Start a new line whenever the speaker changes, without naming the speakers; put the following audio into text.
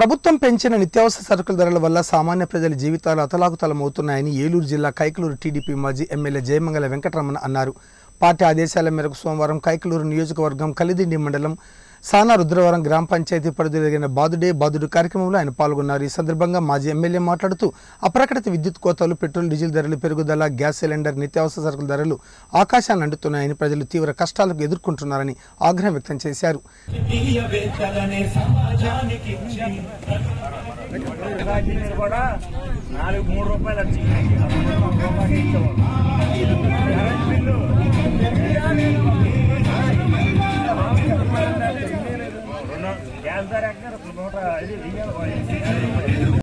ప్రభుత్వం పెంచిన నిత్యావసర సరుకుల ధరల వల్ల సామాన్య ప్రజల జీవితాలు అతలాకుతలమవుతున్నాయని ఏలూరు జిల్లా కైకలూరు టీడీపీ మాజీ ఎమ్మెల్యే జయమంగళ వెంకటరమణ అన్నారు పార్టీ ఆదేశాల మేరకు సోమవారం కైకలూరు నియోజకవర్గం కలిదిండి మండలం సానా రుద్రవరం గ్రామ పంచాయతీ పరిధిలో జరిగిన బాదుడే బాదుడు కార్యక్రమంలో ఆయన పాల్గొన్నారు ఈ సందర్భంగా మాజీ ఎమ్మెల్యే మాట్లాడుతూ అప్రకటిత విద్యుత్ కోతలు పెట్రోల్ డీజిల్ ధరలు పెరుగుదల గ్యాస్ సిలిండర్ నిత్యావసర సరుకుల ధరలు ఆకాశాన్ని అంటున్నాయని ప్రజలు తీవ్ర కష్టాలకు ఎదుర్కొంటున్నారని ఆగ్రహం వ్యక్తం చేశారు
తీయవేత్తలనే సమాజానికి ఇచ్చి
రాజకీయాలు కూడా నాలుగు మూడు రూపాయలు వచ్చింది రూపాయలు ఇచ్చేవాళ్ళు. కరెంట్ బిల్లు రెండు గ్యాస్ ధర ఎక్కడ నూట ఇది వెయ్యాలి